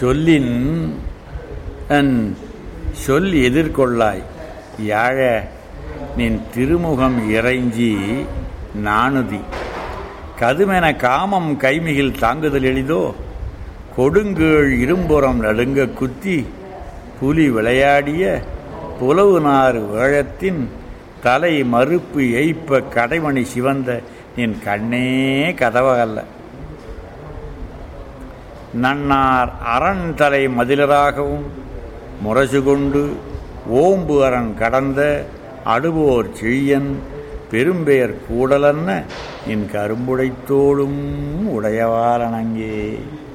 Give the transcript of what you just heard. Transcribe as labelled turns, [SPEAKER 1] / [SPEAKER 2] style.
[SPEAKER 1] சொல்லின் அன் சொல் எதிர்கொள்ளாய் யாழ நின் திருமுகம் இறைஞ்சி நாணுதி கதுமென காமம் கைமிகில் தாங்குதல் எளிதோ கொடுங்கீழ் இரும்புறம் நடுங்க குத்தி புலி விளையாடிய புலவுநார் வேழத்தின் தலை மறுப்பு எய்ப்ப கடைமணி சிவந்த நின் கண்ணே கதவகல்ல நன்னார் அரண் தலை மதிலராகவும் முரசு கொண்டு ஓம்பு அரண் கடந்த அடுவோர் செழியன் பெரும்பெயர் கூடலன்ன என் கரும்புடைத்தோடும் உடையவாலனங்கே